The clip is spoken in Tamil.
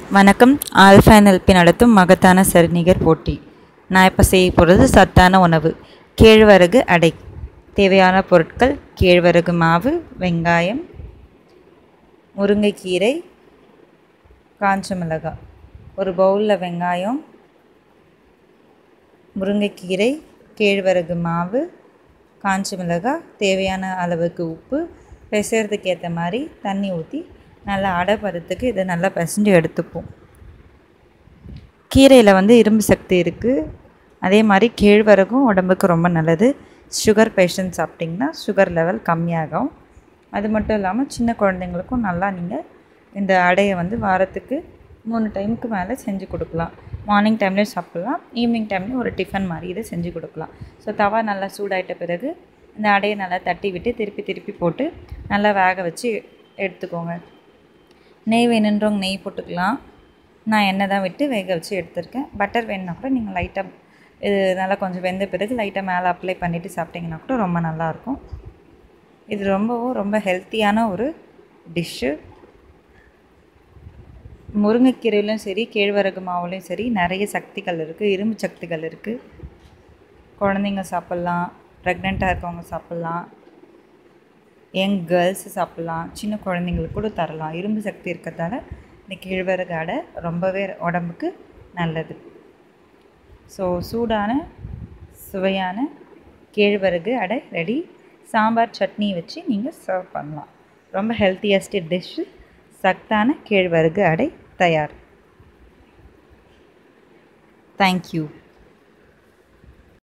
வணக்கம் ஆல்ஃபா எல்பி நடத்தும் மகத்தான சரிநிகர் போட்டி நான் இப்போ செய்ய போகிறது சத்தான உணவு கேழ்வரகு அடை தேவையான பொருட்கள் கேழ்வரகு மாவு வெங்காயம் முருங்கைக்கீரை காஞ்ச மிளகாய் ஒரு பவுலில் வெங்காயம் முருங்கைக்கீரை கேழ்வரகு மாவு காஞ்ச மிளகாய் தேவையான அளவுக்கு உப்பு பிசைறதுக்கு ஏற்ற மாதிரி தண்ணி ஊற்றி நல்லா அடை பதத்துக்கு இதை நல்லா பிசைஞ்சு எடுத்துப்போம் கீரையில் வந்து இரும்பு சக்தி இருக்குது அதே மாதிரி கேழ்வரகும் உடம்புக்கு ரொம்ப நல்லது சுகர் பேஷண்ட் சாப்பிட்டிங்கன்னா சுகர் லெவல் கம்மியாகும் அது மட்டும் இல்லாமல் சின்ன குழந்தைங்களுக்கும் நல்லா நீங்கள் இந்த அடையை வந்து வாரத்துக்கு மூணு டைமுக்கு மேலே செஞ்சு கொடுக்கலாம் மார்னிங் டைம்லேயும் சாப்பிட்லாம் ஈவினிங் டைம்லேயும் ஒரு டிஃபன் மாதிரி இதை செஞ்சு கொடுக்கலாம் ஸோ தவா நல்லா சூடாயிட்ட பிறகு இந்த அடையை நல்லா தட்டி விட்டு திருப்பி திருப்பி போட்டு நல்லா வேக வச்சு எடுத்துக்கோங்க நெய் வேணுன்றவங்க நெய் போட்டுக்கலாம் நான் எண்ணெய் தான் விட்டு வேக வச்சு எடுத்திருக்கேன் பட்டர் வேணுன்னா கூட நீங்கள் லைட்டாக இது நல்லா கொஞ்சம் வெந்த பிறகு லைட்டாக மேலே அப்ளை பண்ணிவிட்டு சாப்பிட்டிங்கன்னா கூட ரொம்ப நல்லாயிருக்கும் இது ரொம்பவும் ரொம்ப ஹெல்த்தியான ஒரு டிஷ்ஷு முருங்கைக்கீரையிலும் சரி கேழ்வரகு மாவுலையும் சரி நிறைய சக்திகள் இருக்குது இரும்பு சக்திகள் இருக்குது குழந்தைங்க சாப்பிட்லாம் ப்ரெக்னெண்ட்டாக இருக்கவங்க சாப்பிட்லாம் யங் கேர்ள்ஸ் சாப்பிட்லாம் சின்ன குழந்தைங்களுக்கு கூட தரலாம் இரும்பு சக்தி இருக்கிறதால இந்த கேழ்வரகு அடை ரொம்பவே உடம்புக்கு நல்லது ஸோ சூடான சுவையான கேழ்வரகு அடை ரெடி சாம்பார் சட்னி வச்சு நீங்கள் சர்வ் பண்ணலாம் ரொம்ப ஹெல்த்தியஸ்ட் டிஷ்ஷு சத்தான கேழ்வரகு அடை தயார் தேங்க்யூ